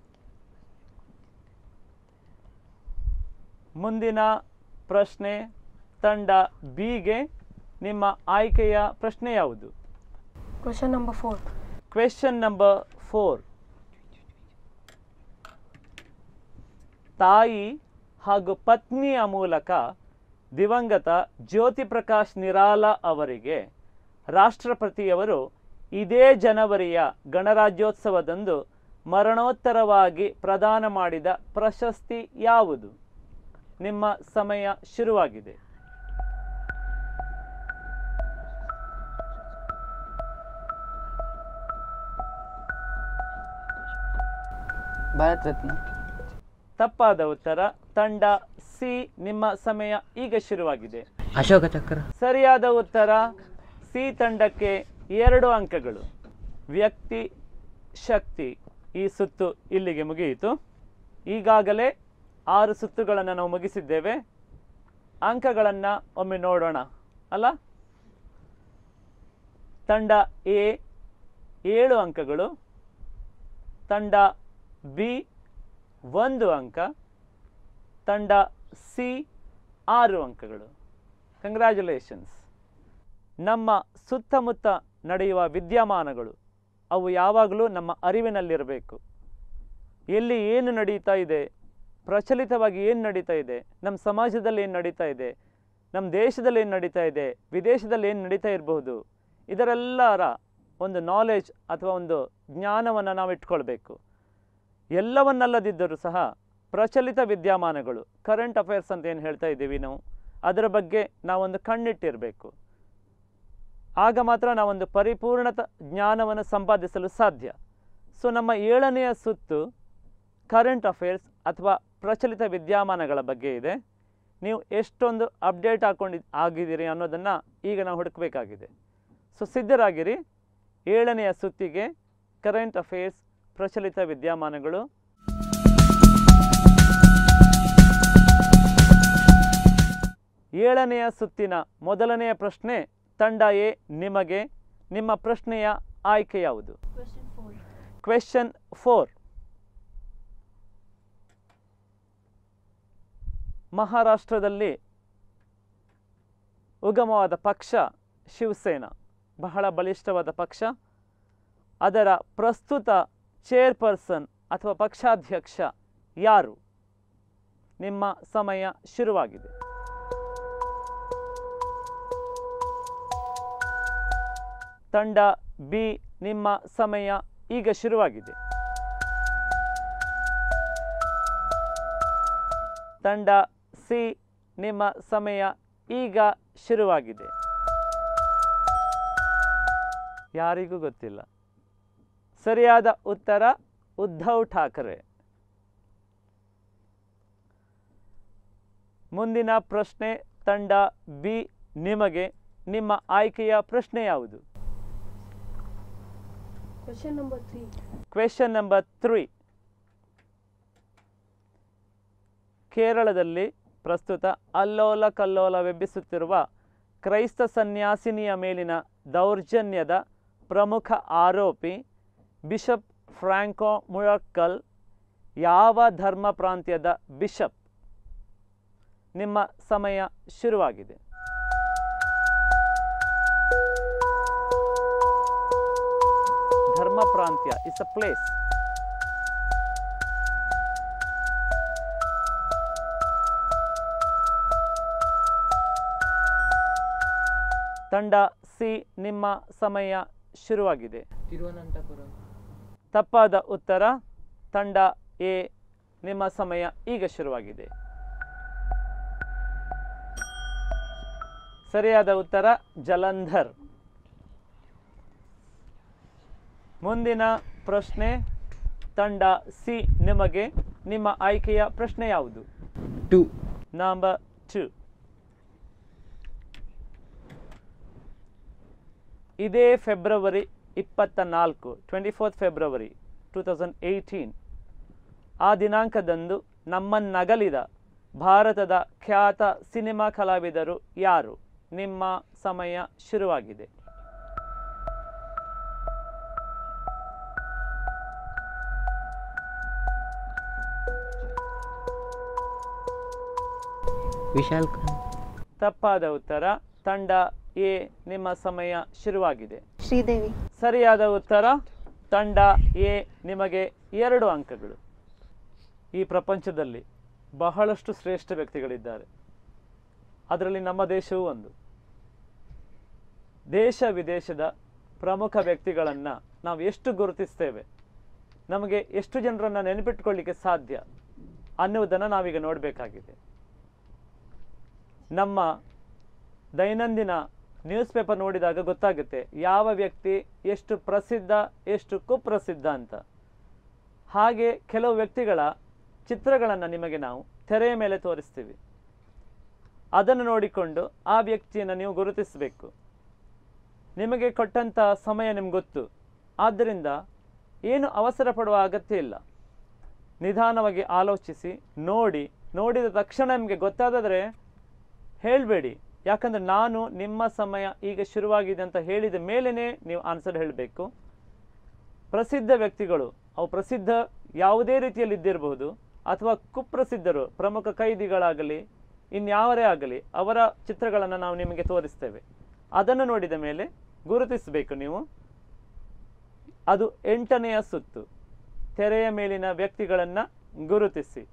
ಮುಂದಿನ ಪ್ರಶ್ನೆ ತಂಡ ಬಿಗೆ ನಿಮ್ಮ ಆಯ್ಕೆಯ ಪ್ರಶ್ನೆ ಯಾವುದು question number four question number four ತಾಯಿ ಹಾಗೂ ಪತ್ನಿಯ ಮೂಲಕ ದಿವಂಗತ ಜ್ಯೋತಿ ಪ್ರಕಾಶ್ ನಿರಾಲ ಅವರಿಗೆ ರಾಷ್ಟ್ರಪತಿಯವರು ಇದೇ ಜನವರಿಯ ಗಣರಾಜ್ಯೋತ್ಸವದಂದು ಮರಣೋತ್ತರವಾಗಿ ಪ್ರದಾನ ಮಾಡಿದ ಪ್ರಶಸ್ತಿ ಯಾವುದು ನಿಮ್ಮ ಸಮಯ ಶುರುವಾಗಿದೆ ಭಾರತ ರತ್ನ ತಪ್ಪಾದ ಉತ್ತರ ತಂಡ ಸಿ ನಿಮ್ಮ ಸಮಯ ಈಗ ಶುರುವಾಗಿದೆ ಅಶೋಕ ಚಕ್ರ ಸರಿಯಾದ ಉತ್ತರ ಸಿ ತಂಡಕ್ಕೆ ಎರಡು ಅಂಕಗಳು ವ್ಯಕ್ತಿ ಶಕ್ತಿ ಈ ಸುತ್ತು ಇಲ್ಲಿಗೆ ಮುಗಿಯಿತು ಈಗಾಗಲೇ ಆರು ಸುತ್ತುಗಳನ್ನು ನಾವು ಮುಗಿಸಿದ್ದೇವೆ ಅಂಕಗಳನ್ನು ಒಮ್ಮೆ ನೋಡೋಣ ಅಲ್ಲ ತಂಡ ಎ ಏಳು ಅಂಕಗಳು ತಂಡ ಬಿ ಒಂದು ಅಂಕ ತಂಡ ಸಿ ಆರು ಅಂಕಗಳು ಕಂಗ್ರ್ಯಾಚುಲೇಷನ್ಸ್ ನಮ್ಮ ಸುತ್ತಮುತ್ತ ನಡೆಯುವ ವಿದ್ಯಮಾನಗಳು ಅವು ಯಾವಾಗಲೂ ನಮ್ಮ ಅರಿವಿನಲ್ಲಿರಬೇಕು ಎಲ್ಲಿ ಏನು ನಡೀತಾ ಇದೆ ಪ್ರಚಲಿತವಾಗಿ ಏನು ನಡೀತಾ ಇದೆ ನಮ್ಮ ಸಮಾಜದಲ್ಲಿ ಏನು ನಡೀತಾ ಇದೆ ನಮ್ಮ ದೇಶದಲ್ಲಿ ಏನು ನಡೀತಾ ಇದೆ ವಿದೇಶದಲ್ಲಿ ಏನು ನಡೀತಾ ಇರಬಹುದು ಇದರೆಲ್ಲರ ಒಂದು ನಾಲೆಜ್ ಅಥವಾ ಒಂದು ಜ್ಞಾನವನ್ನು ನಾವು ಇಟ್ಕೊಳ್ಬೇಕು ಎಲ್ಲವನ್ನಲ್ಲದಿದ್ದರೂ ಸಹ ಪ್ರಚಲಿತ ವಿದ್ಯಮಾನಗಳು ಕರೆಂಟ್ ಅಫೇರ್ಸ್ ಅಂತ ಏನು ಹೇಳ್ತಾ ಇದ್ದೀವಿ ನಾವು ಅದರ ಬಗ್ಗೆ ನಾವೊಂದು ಕಣ್ಣಿಟ್ಟಿರಬೇಕು ಆಗ ಮಾತ್ರ ನಾವೊಂದು ಪರಿಪೂರ್ಣತ ಜ್ಞಾನವನ್ನು ಸಂಪಾದಿಸಲು ಸಾಧ್ಯ ಸೊ ನಮ್ಮ ಏಳನೆಯ ಸುತ್ತು ಕರೆಂಟ್ ಅಫೇರ್ಸ್ ಅಥವಾ ಪ್ರಚಲಿತ ವಿದ್ಯಮಾನಗಳ ಬಗ್ಗೆ ಇದೆ ನೀವು ಎಷ್ಟೊಂದು ಅಪ್ಡೇಟ್ ಹಾಕೊಂಡು ಆಗಿದ್ದೀರಿ ಅನ್ನೋದನ್ನು ಈಗ ನಾವು ಹುಡುಕಬೇಕಾಗಿದೆ ಸೊ ಸಿದ್ಧರಾಗಿರಿ ಏಳನೆಯ ಸುತ್ತಿಗೆ ಕರೆಂಟ್ ಅಫೇರ್ಸ್ ಪ್ರಚಲಿತ ವಿದ್ಯಮಾನಗಳು ಏಳನೆಯ ಸುತ್ತಿನ ಮೊದಲನೆಯ ಪ್ರಶ್ನೆ ತಂಡ ಎ ನಿಮಗೆ ನಿಮ್ಮ ಪ್ರಶ್ನೆಯ ಆಯ್ಕೆ ಯಾವುದು Question 4. ಕ್ವೆಶನ್ ಫೋರ್ ಮಹಾರಾಷ್ಟ್ರದಲ್ಲಿ ಉಗಮವಾದ ಪಕ್ಷ ಶಿವಸೇನಾ ಬಹಳ ಬಲಿಷ್ಠವಾದ ಪಕ್ಷ ಅದರ ಪ್ರಸ್ತುತ ಚೇರ್ಪರ್ಸನ್ ಅಥವಾ ಪಕ್ಷಾಧ್ಯಕ್ಷ ಯಾರು ನಿಮ್ಮ ಸಮಯ ಶುರುವಾಗಿದೆ ತಂಡ ಬಿ ನಿಮ್ಮ ಸಮಯ ಈಗ ಶುರುವಾಗಿದೆ ತಂಡ ಸಿ ನಿಮ್ಮ ಸಮಯ ಈಗ ಶುರುವಾಗಿದೆ ಯಾರಿಗೂ ಗೊತ್ತಿಲ್ಲ ಸರಿಯಾದ ಉತ್ತರ ಉದ್ಧವ್ ಠಾಕರೆ ಮುಂದಿನ ಪ್ರಶ್ನೆ ತಂಡ ಬಿ ನಿಮಗೆ ನಿಮ್ಮ ಆಯ್ಕೆಯ ಪ್ರಶ್ನೆ ಯಾವುದು Question number 3. Question number three ಕೇರಳದಲ್ಲಿ ಪ್ರಸ್ತುತ ಅಲ್ಲೋಲ ಕಲ್ಲೋಲವೆಬ್ಬಿಸುತ್ತಿರುವ ಕ್ರೈಸ್ತ ಸನ್ಯಾಸಿನಿಯ ಮೇಲಿನ ದೌರ್ಜನ್ಯದ ಪ್ರಮುಖ ಆರೋಪಿ ಬಿಷಪ್ ಫ್ರಾಂಕೋ ಮುಳಕ್ಕಲ್ ಯಾವ ಧರ್ಮ ಪ್ರಾಂತ್ಯದ ಬಿಷಪ್ ನಿಮ್ಮ ಸಮಯ ಶುರುವಾಗಿದೆ ಧರ್ಮ ಪ್ರಾಂತ್ಯ ಇಸ್ ಅ ಪ್ಲೇಸ್ ತಂಡ ಸಿ ನಿಮ್ಮ ಸಮಯ ಶುರುವಾಗಿದೆ ತಿರುವನಂತಪುರಂ ತಪ್ಪಾದ ಉತ್ತರ ತಂಡ ಎ ನಿಮ್ಮ ಸಮಯ ಈಗ ಶುರುವಾಗಿದೆ ಸರಿಯಾದ ಉತ್ತರ ಜಲಂಧರ್ ಮುಂದಿನ ಪ್ರಶ್ನೆ ತಂಡ ಸಿ ನಿಮಗೆ ನಿಮ್ಮ ಆಯ್ಕೆಯ ಪ್ರಶ್ನೆ ಯಾವುದು ಟು ನಂಬರ್ ಟು ಇದೇ ಫೆಬ್ರವರಿ ಇಪ್ಪತ್ತ ನಾಲ್ಕು twenty fourth February two thousand eighteen ಆ ದಿನಾಂಕದಂದು ನಮ್ಮನ್ನಗಲಿದ ಭಾರತದ ಖ್ಯಾತ ಸಿನಿಮಾ ಕಲಾವಿದರು ಯಾರು ನಿಮ್ಮ ಸಮಯ ಶುರುವಾಗಿದೆ ವಿಶಾಲ್ ಖಾನ್ ತಪ್ಪಾದ ಉತ್ತರ ತಂಡ ಎ ನಿಮ್ಮ ಸಮಯ ಶುರುವಾಗಿದೆ Sridevi. ಸರಿಯಾದ ಉತ್ತರ ತಂಡ ಎ ನಿಮಗೆ ಎರಡು ಅಂಕಗಳು ಈ ಪ್ರಪಂಚದಲ್ಲಿ ಬಹಳಷ್ಟು ಶ್ರೇಷ್ಠ ವ್ಯಕ್ತಿಗಳಿದ್ದಾರೆ ಅದರಲ್ಲಿ ನಮ್ಮ ದೇಶವೂ ಒಂದು ದೇಶ ವಿದೇಶದ ಪ್ರಮುಖ ವ್ಯಕ್ತಿಗಳನ್ನು ನಾವು ಎಷ್ಟು ಗುರುತಿಸ್ತೇವೆ ನಮಗೆ ಎಷ್ಟು ಜನರನ್ನು ನೆನಪಿಟ್ಕೊಳ್ಳಿಕ್ಕೆ ಸಾಧ್ಯ ಅನ್ನುವುದನ್ನು ನಾವೀಗ ನೋಡಬೇಕಾಗಿದೆ ನಮ್ಮ ದೈನಂದಿನ ನ್ಯೂಸ್ ಪೇಪರ್ ನೋಡಿದಾಗ ಗೊತ್ತಾಗುತ್ತೆ ಯಾವ ವ್ಯಕ್ತಿ ಎಷ್ಟು ಪ್ರಸಿದ್ಧ ಎಷ್ಟು ಕುಪ್ರಸಿದ್ಧ ಅಂತ ಹಾಗೆ ಕೆಲವು ವ್ಯಕ್ತಿಗಳ ಚಿತ್ರಗಳನ್ನು ನಿಮಗೆ ನಾವು ತೆರೆಯ ಮೇಲೆ ತೋರಿಸ್ತೀವಿ ಅದನ್ನು ನೋಡಿಕೊಂಡು ಆ ವ್ಯಕ್ತಿಯನ್ನು ನೀವು ಗುರುತಿಸಬೇಕು ನಿಮಗೆ ಕೊಟ್ಟಂಥ ಸಮಯ ನಿಮ್ಗೆ ಗೊತ್ತು ಆದ್ದರಿಂದ ಏನು ಅವಸರ ಪಡುವ ಅಗತ್ಯ ಇಲ್ಲ ನಿಧಾನವಾಗಿ ಆಲೋಚಿಸಿ ನೋಡಿ ನೋಡಿದ ತಕ್ಷಣ ನಿಮಗೆ ಗೊತ್ತಾದರೆ ಹೇಳಬೇಡಿ ಯಾಕಂದರೆ ನಾನು ನಿಮ್ಮ ಸಮಯ ಈಗ ಶುರುವಾಗಿದೆ ಅಂತ ಹೇಳಿದ ಮೇಲೇ ನೀವು ಆನ್ಸರ್ ಹೇಳಬೇಕು ಪ್ರಸಿದ್ಧ ವ್ಯಕ್ತಿಗಳು ಅವು ಪ್ರಸಿದ್ಧ ಯಾವುದೇ ರೀತಿಯಲ್ಲಿ ಇದ್ದಿರಬಹುದು ಅಥವಾ ಕುಪ್ರಸಿದ್ಧರು ಪ್ರಮುಖ ಕೈದಿಗಳಾಗಲಿ ಇನ್ಯಾವರೇ ಆಗಲಿ ಅವರ ಚಿತ್ರಗಳನ್ನು ನಾವು ನಿಮಗೆ ತೋರಿಸ್ತೇವೆ ಅದನ್ನು ನೋಡಿದ ಮೇಲೆ ಗುರುತಿಸಬೇಕು ನೀವು ಅದು ಎಂಟನೆಯ ಸುತ್ತು ತೆರೆಯ ಮೇಲಿನ ವ್ಯಕ್ತಿಗಳನ್ನು ಗುರುತಿಸಿ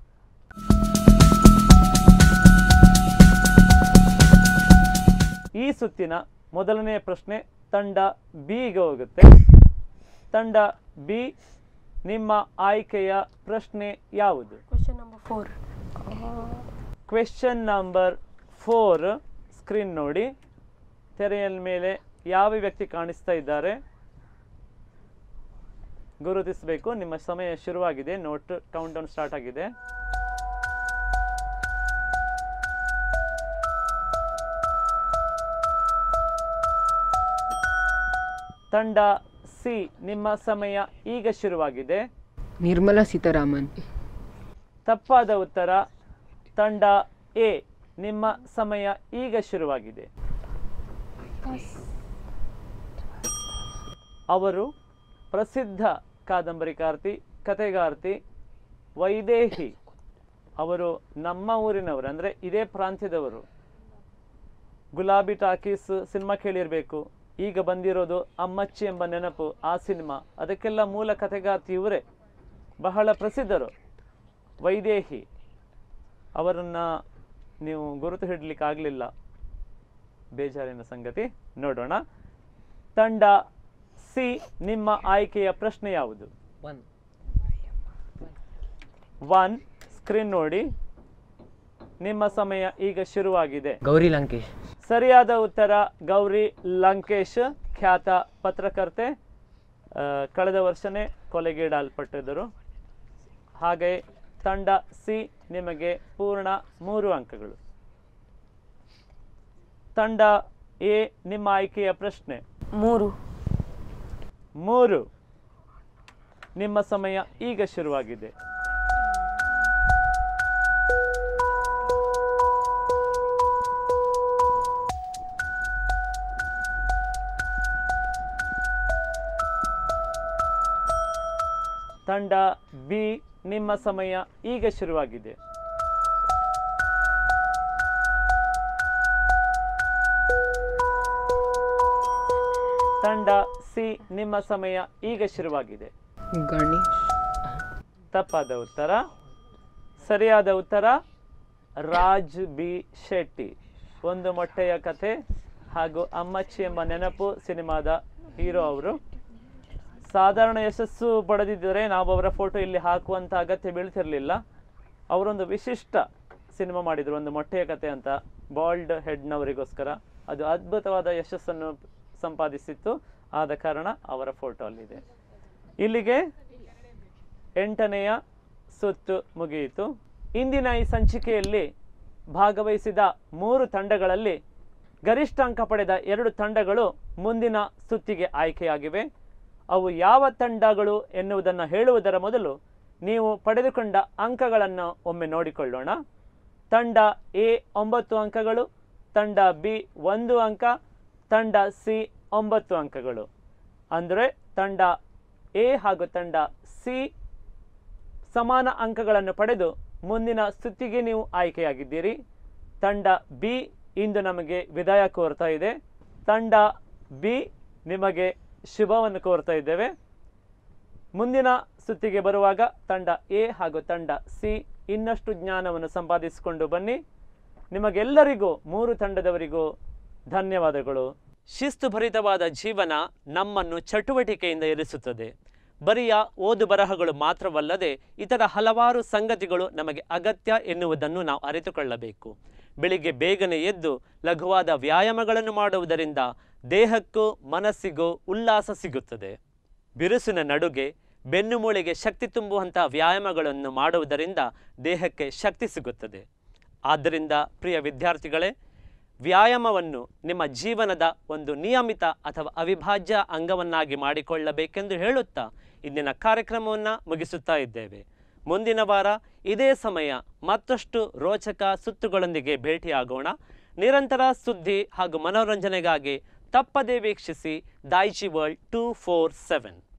ಈ ಸುತ್ತಿನ ಮೊದಲನೆಯ ಪ್ರಶ್ನೆ ತಂಡ ಬಿಗೆ ಹೋಗುತ್ತೆ ತಂಡ ಬಿ ನಿಮ್ಮ ಆಯ್ಕೆಯ ಪ್ರಶ್ನೆ ಯಾವುದು Question number 4. Question number four screen ನೋಡಿ ತೆರೆಯ ಮೇಲೆ ಯಾವ ವ್ಯಕ್ತಿ ಕಾಣಿಸ್ತಾ ಇದ್ದಾರೆ ಗುರುತಿಸಬೇಕು ನಿಮ್ಮ ಸಮಯ ಶುರುವಾಗಿದೆ ನೋಟ್ ಕೌಂಟ್ ಡೌನ್ ಸ್ಟಾರ್ಟ್ ಆಗಿದೆ ತಂಡ ಸಿ ನಿಮ್ಮ ಸಮಯ ಈಗ ಶುರುವಾಗಿದೆ ನಿರ್ಮಲಾ ಸೀತಾರಾಮನ್ ತಪ್ಪಾದ ಉತ್ತರ ತಂಡ ಎ ನಿಮ್ಮ ಸಮಯ ಈಗ ಶುರುವಾಗಿದೆ ಅವರು ಪ್ರಸಿದ್ಧ ಕಾದಂಬರಿಕಾರ್ತಿ ಕಥೆಗಾರ್ತಿ ವೈದೇಹಿ ಅವರು ನಮ್ಮ ಊರಿನವರು ಅಂದರೆ ಇದೇ ಪ್ರಾಂತ್ಯದವರು ಗುಲಾಬಿ ಟಾಕೀಸ್ ಸಿನಿಮಾ ಕೇಳಿರಬೇಕು ಈಗ ಬಂದಿರೋದು ಅಮ್ಮಚ್ಚಿ ಎಂಬ ನೆನಪು ಆ ಸಿನಿಮಾ ಅದಕ್ಕೆಲ್ಲ ಮೂಲ ಕಥೆಗಾರ್ತಿ ಇವರೇ ಬಹಳ ಪ್ರಸಿದ್ಧರು ವೈದೇಹಿ ಅವರನ್ನು ನೀವು ಗುರುತು ಹಿಡಲಿಕ್ಕೆ ಆಗಲಿಲ್ಲ ಬೇಜಾರಿನ ಸಂಗತಿ ನೋಡೋಣ ತಂಡ ಸಿ ನಿಮ್ಮ ಆಯ್ಕೆಯ ಪ್ರಶ್ನೆ ಯಾವುದು ಒನ್ ಒನ್ ಸ್ಕ್ರೀನ್ ನೋಡಿ ನಿಮ್ಮ ಸಮಯ ಈಗ ಶುರುವಾಗಿದೆ ಗೌರಿ ಲಂಕೇಶ್ ಸರಿಯಾದ ಉತ್ತರ ಗೌರಿ ಲಂಕೇಶ್ ಖ್ಯಾತ ಪತ್ರಕರ್ತೆ ಆ, ಕಳೆದ ವರ್ಷನೇ ಕೊಲೆಗೀಡಲ್ಪಟ್ಟಿದ್ದರು ಹಾಗೆ ತಂಡ ಸಿ ನಿಮಗೆ ಪೂರ್ಣ ಮೂರು ಅಂಕಗಳು ತಂಡ ಎ ನಿಮ್ಮ ಆಯ್ಕೆಯ ಪ್ರಶ್ನೆ ಮೂರು ಮೂರು ನಿಮ್ಮ ಸಮಯ ಈಗ ಶುರುವಾಗಿದೆ ತಂಡ ಬಿ ನಿಮ್ಮ ಸಮಯ ಈಗ ಶುರುವಾಗಿದೆ ತಂಡ ಸಿ ನಿಮ್ಮ ಸಮಯ ಈಗ ಶುರುವಾಗಿದೆ ಗಣೇಶ್ ತಪ್ಪಾದ ಉತ್ತರ ಸರಿಯಾದ ಉತ್ತರ ರಾಜ್ ಬಿ ಶೆಟ್ಟಿ ಒಂದು ಮೊಟ್ಟೆಯ ಕಥೆ ಹಾಗೂ ಅಮ್ಮಚ್ಚಿ ಎಂಬ ನೆನಪು ಸಿನಿಮಾದ ಹೀರೋ ಅವರು ಸಾಧಾರಣ ಯಶಸ್ಸು ಪಡೆದಿದ್ದರೆ ನಾವು ಅವರ ಫೋಟೋ ಇಲ್ಲಿ ಹಾಕುವಂಥ ಅಗತ್ಯ ಬೀಳ್ತಿರಲಿಲ್ಲ ಅವರೊಂದು ವಿಶಿಷ್ಟ ಸಿನಿಮಾ ಮಾಡಿದರು ಒಂದು ಮೊಟ್ಟೆಯ ಕಥೆ ಅಂತ ಬಾಲ್ಡ್ ಹೆಡ್ನವರಿಗೋಸ್ಕರ ಅದು ಅದ್ಭುತವಾದ ಯಶಸ್ಸನ್ನು ಸಂಪಾದಿಸಿತ್ತು ಆದ ಕಾರಣ ಅವರ ಫೋಟೋ ಅಲ್ಲಿದೆ ಇಲ್ಲಿಗೆ ಎಂಟನೆಯ ಸುತ್ತು ಮುಗಿಯಿತು ಇಂದಿನ ಈ ಸಂಚಿಕೆಯಲ್ಲಿ ಭಾಗವಹಿಸಿದ ಮೂರು ತಂಡಗಳಲ್ಲಿ ಗರಿಷ್ಠ ಅಂಕ ಪಡೆದ ಎರಡು ತಂಡಗಳು ಮುಂದಿನ ಸುತ್ತಿಗೆ ಆಯ್ಕೆಯಾಗಿವೆ ಅವು ಯಾವ ತಂಡಗಳು ಎನ್ನುವುದನ್ನು ಹೇಳುವುದರ ಮೊದಲು ನೀವು ಪಡೆದುಕೊಂಡ ಅಂಕಗಳನ್ನು ಒಮ್ಮೆ ನೋಡಿಕೊಳ್ಳೋಣ ತಂಡ ಎ ಒಂಬತ್ತು ಅಂಕಗಳು ತಂಡ ಬಿ ಒಂದು ಅಂಕ ತಂಡ ಸಿ ಒಂಬತ್ತು ಅಂಕಗಳು ಅಂದರೆ ತಂಡ ಎ ಹಾಗೂ ತಂಡ ಸಿ ಸಮಾನ ಅಂಕಗಳನ್ನು ಪಡೆದು ಮುಂದಿನ ಸುತ್ತಿಗೆ ನೀವು ಆಯ್ಕೆಯಾಗಿದ್ದೀರಿ ತಂಡ ಬಿ ಇಂದು ನಮಗೆ ವಿದಾಯ ಕೋರ್ತಾ ಇದೆ ತಂಡ ಬಿ ನಿಮಗೆ ಶುಭವನ್ನು ಕೋರ್ತಾ ಇದ್ದೇವೆ ಮುಂದಿನ ಸುತ್ತಿಗೆ ಬರುವಾಗ ತಂಡ ಎ ಹಾಗೂ ತಂಡ ಸಿ ಇನ್ನಷ್ಟು ಜ್ಞಾನವನ್ನು ಸಂಪಾದಿಸಿಕೊಂಡು ಬನ್ನಿ ನಿಮಗೆಲ್ಲರಿಗೂ ಮೂರು ತಂಡದವರಿಗೂ ಧನ್ಯವಾದಗಳು ಶಿಸ್ತುಭರಿತವಾದ ಜೀವನ ನಮ್ಮನ್ನು ಚಟುವಟಿಕೆಯಿಂದ ಇರಿಸುತ್ತದೆ ಬರಿಯ ಓದು ಬರಹಗಳು ಮಾತ್ರವಲ್ಲದೆ ಇತರ ಹಲವಾರು ಸಂಗತಿಗಳು ನಮಗೆ ಅಗತ್ಯ ಎನ್ನುವುದನ್ನು ನಾವು ಅರಿತುಕೊಳ್ಳಬೇಕು ಬೆಳಿಗ್ಗೆ ಬೇಗನೆ ಎದ್ದು ಲಘುವಾದ ವ್ಯಾಯಾಮಗಳನ್ನು ಮಾಡುವುದರಿಂದ ದೇಹಕ್ಕೂ ಮನಸ್ಸಿಗೂ ಉಲ್ಲಾಸ ಸಿಗುತ್ತದೆ ಬಿರುಸಿನ ನಡುಗೆ ಬೆನ್ನುಮೂಳೆಗೆ ಶಕ್ತಿ ತುಂಬುವಂಥ ವ್ಯಾಯಾಮಗಳನ್ನು ಮಾಡುವುದರಿಂದ ದೇಹಕ್ಕೆ ಶಕ್ತಿ ಸಿಗುತ್ತದೆ ಆದ್ದರಿಂದ ಪ್ರಿಯ ವಿದ್ಯಾರ್ಥಿಗಳೇ ವ್ಯಾಯಾಮವನ್ನು ನಿಮ್ಮ ಜೀವನದ ಒಂದು ನಿಯಮಿತ ಅಥವಾ ಅವಿಭಾಜ್ಯ ಅಂಗವನ್ನಾಗಿ ಮಾಡಿಕೊಳ್ಳಬೇಕೆಂದು ಹೇಳುತ್ತಾ ಇಂದಿನ ಕಾರ್ಯಕ್ರಮವನ್ನು ಮುಗಿಸುತ್ತಾ ಇದ್ದೇವೆ ಮುಂದಿನ ವಾರ ಇದೇ ಸಮಯ ಮತ್ತಷ್ಟು ರೋಚಕ ಸುತ್ತುಗಳೊಂದಿಗೆ ಭೇಟಿಯಾಗೋಣ ನಿರಂತರ ಸುದ್ದಿ ಹಾಗೂ ಮನೋರಂಜನೆಗಾಗಿ ತಪ್ಪದೇ ವೀಕ್ಷಿಸಿ Daijiworld two four seven